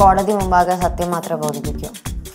കോടതി മുമ്പാകെ സത്യം മാത്രമേ ബോധിപ്പിക്കൂ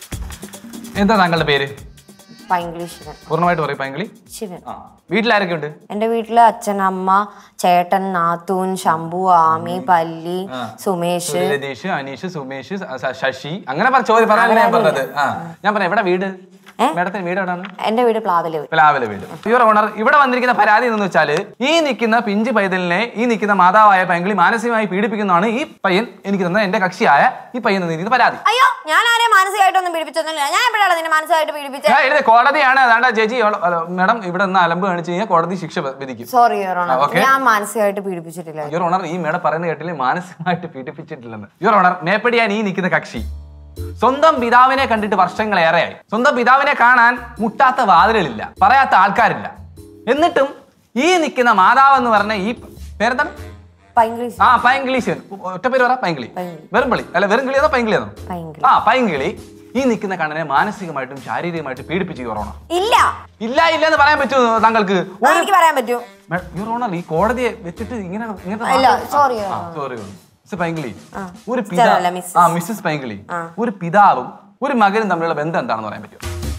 എന്താ താങ്കളുടെ പേര് പൈങ്കിളി ശിവൻ പൂർണ്ണമായിട്ട് പറയും പൈങ്കിളി ശിവൻ ആ വീട്ടിലാരൊക്കെ ഉണ്ട് എൻ്റെ വീട്ടില് അച്ഛൻ അമ്മ ചേട്ടൻ നാത്തൂൻ ശംഭു ആമി പല്ലി സുമേഷ് രതീഷ് അനീഷ് സുമേഷ് സ- സ- ശശി അങ്ങനെ പറ ചോദ്യം പറയാൻ ഞാൻ പറഞ്ഞത് ആ ഞാൻ പറയാം എവിടെ വീട് മേഡത്തിന് വീട് എവിടെയാണ് എൻ്റെ വീട് പ്ലാവില് പ്ലാവിലെ വീട് യുവർ ഓണർ ഇവിടെ വന്നിരിക്കുന്ന പരാതി എന്ന് വെച്ചാൽ ഈ നിൽക്കുന്ന പിഞ്ച് പൈതലിനെ ഈ നിൽക്കുന്ന മാതാവായ പൈങ്കിളി മാനസികമായി പീഡിപ്പിക്കുന്നതാണ് ഈ പയ്യൻ എനിക്ക് തന്ന എന്റെ കക്ഷിയായ ഈ പയ്യൻ തന്നിരിക്കുന്ന പരാതി അയ്യോ ഞാൻ ആരെയും മാനസികമായിട്ടൊന്നും പീഡിപ്പിച്ചൊന്നുമില്ല ഞാൻ എപ്പോഴാണ് നിന്നെ മാനസികമായിട്ട് പീഡിപ്പിച്ചത് ഞാൻ എഴുതിയ കോടതിയാണ് അതാണ്ട് ചേച്ചി മേഡം ഇവിടെ നിന്ന് അലമ്പ് കാണിച്ചു കഴിഞ്ഞാൽ കോടതി ശിക്ഷ വ- വിധിക്കും സോറി യോറോണ ആ, okay. ഞാൻ മാനസികമായിട്ട് പീഡിപ്പിച്ചിട്ടില്ല യുവർ ഓണർ ഈ മേഡം പറയുന്ന കേട്ടില്ലേ മാനസികമായിട്ട് പീഡിപ്പിച്ചിട്ടില്ലെന്ന് യുവർ ഓണർ മേപ്പടിയാൻ ഈ നിൽക്കുന്ന കക്ഷി സ്വന്തം പിതാവിനെ കണ്ടിട്ട് വർഷങ്ങളേറെയായി സ്വന്തം പിതാവിനെ കാണാൻ മുട്ടാത്ത വാതിലുകളില്ല പറയാത്ത ആൾക്കാരില്ല എന്നിട്ടും ഈ നിൽക്കുന്ന മാതാവ് എന്ന് പറഞ്ഞ ഈ പേരെന്താണ് പൈങ്കിളി ആ പൈങ്കിളീശൻ ഒറ്റ പേര് പറ പൈങ്കിളി പൈങ്കിളി. വെറുംപളി അല്ല വെറും കിളിയാണോ പൈങ്കിളിയാണോ പൈങ്കിളി ആ പൈങ്കിളി ഈ നിൽക്കുന്ന കണ്ണനെ മാനസികമായിട്ടും ശാരീരികമായിട്ടും പീഡിപ്പിച്ച് യുവർ ഓണർ ഇല്ല ഇല്ല ഇല്ല എന്ന് പറയാൻ പറ്റുമോ താങ്കൾക്ക് ആ, എനിക്ക് പറയാൻ പറ്റൂ യുവർ ഓണർ ഈ കോടതിയെ വെച്ചിട്ട് ഇങ്ങനെ ഇങ്ങനത്തെ അല്ല വാക്ക്- സോറി ആ, sorry, മിസ് പൈങ്കിളി ആ. ഒരു Sister പിതാ അല്ല, മിസ്സസ്. ആ മിസ്സസ് പൈങ്കിളി ആ. ഒരു പിതാവും ഒരു മകനും തമ്മിലുള്ള ബന്ധം എന്താണെന്ന് പറയാൻ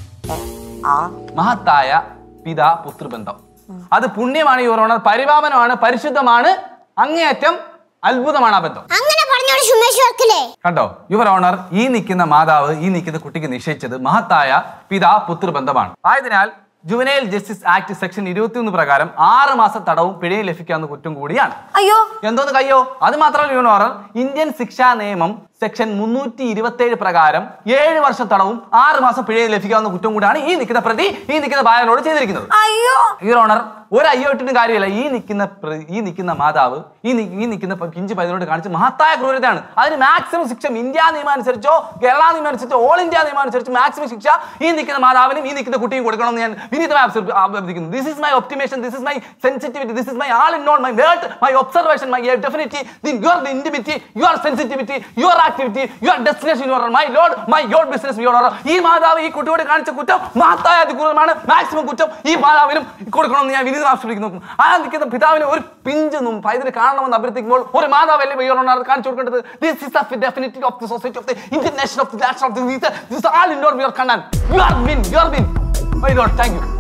പറ്റുമോ ആ മഹത്തായ പിതാ പുത്രബന്ധം അത് പുണ്യമാണ് യുവർ ഓണർ പരിപാവനമാണ് പരിശുദ്ധമാണ് അങ്ങേയറ്റം അത്ഭുതമാണ് ആ ബന്ധം അങ്ങനെ പറഞ്ഞോട് സുമേഷ് വർക്കല്ലേ കണ്ടോ യുവർ ഓണർ ഈ നിൽക്കുന്ന മാതാവ് ഈ നിൽക്കുന്ന കുട്ടിക്ക് നിശ്ചയിച്ചത് മഹത്തായ പിതാ പുത്രബന്ധമാണ് ആയതിനാൽ ജുവനൈൽ ജസ്റ്റിസ് ആക്ട് സെക്ഷൻ ഇരുപത്തിയൊന്ന് പ്രകാരം ആറ് മാസം തടവും പിഴയും ലഭിക്കാവുന്ന കുറ്റം കൂടിയാണ് അയ്യോ എന്തോന്ന് കയ്യോ അത് മാത്രമല്ല യുവർ ഓണർ ഇന്ത്യൻ ശിക്ഷാ നിയമം സെക്ഷൻ മുന്നൂറ്റി ഇരുപത്തി ഏഴ് പ്രകാരം ഏഴ് വർഷം തടവും ആറ് മാസം പിഴയും ലഭിക്കാവുന്ന കുറ്റം കൂടിയാണ് ഈ നിൽക്കുന്ന പ്രതി ഈ നിൽക്കുന്ന ബാലനോട് ചെയ്തിരിക്കുന്നത് അയ്യോ യുവർ ഓണർ ഒരു അയ്യോ ഇട്ടിട്ടും കാര്യമില്ല ഈ നിൽക്കുന്ന പ്ര- ഈ നിൽക്കുന്ന മാതാവ് ഈ നി- ഈ നിൽക്കുന്ന പ- പിഞ്ച് പൈതലോട് കാണിച്ച മഹത്തായ ക്രൂരതയാണ് അതിന് മാക്സിമം ശിക്ഷ ഇന്ത്യ നിയമം അനുസരിച്ചോ കേരള നിയമം അനുസരിച്ചോ ഓൾ ഇന്ത്യ നിയമം അനുസരിച്ച് മാക്സിമം ശിക്ഷ ഈ നിൽക്കുന്ന മാതാവിനും ഈ നിൽക്കുന്ന കുട്ടിയും കൊടുക്കണമെന്ന് ഞാൻ വിനീതമായി അഭ്യർത്ഥി- അഭ്യർത്ഥിക്കുന്നു this is my optimisation this is my sensitivity this is my all in all my word my observation my divinity your intimacy your sensitivity your activity your destination your my lord my your business your ഈ മാതാവ് ഈ കുട്ടിയോട് കാണിച്ച കുറ്റം മഹത്തായ അതിക്രൂരമാണ് maximum കുറ്റം ഈ മാതാവിനും കൊടുക്കണമെന്ന് ഞാൻ വിനീതം ആവശ്യപ്പെടുന്നു ആ നിൽക്കുന്ന പിതാവിനെ ഒരു പിഞ്ചൊന്നും പൈതൽ കാണണമെന്ന് അഭ്യർത്ഥിക്കുമ്പോൾ ഒരു മാതാവല്ലേ യുവർ കാണിച്ചു കൊടുക്കേണ്ടത് this is the divinity of the society of the Indian nation of the nation of the this all in your Kannan you are win you are win my lord thank you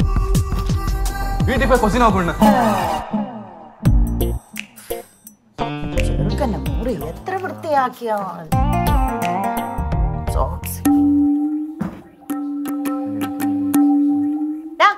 വീട്ടിൽ പോയി കൊച്ചിനെ നോക്കുന്നു ചെറുക്കന്റെ മുറി എത്ര വൃത്തിയാക്കിയാ Socks. ഡാ.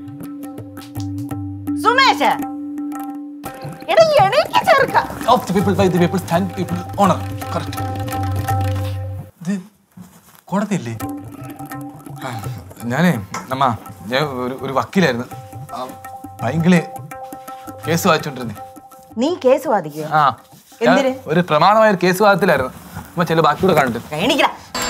സുമേഷ് എടാ എണീക്ക് ചെറുക്ക of the people by the people stand people owner correct ഇത് കോടതിയില്ലേ ആ, ഞാനേ നമ്മ ഞാൻ ഒരു ഒരു വക്കീലായിരുന്നു ആ, ഭയങ്കര കേസ് വായിച്ചോണ്ടിരുന്നേ നീ കേസ് വാദിക്കുക ആ ഞാൻ എന്തിന്? ഒരു പ്രമാണമായ ഒരു കേസ് വാദത്തിലായിരുന്നു അമ്മ ചില ബാക്കിയൂടെ കണ്ടിട്ട് എണീക്കടാ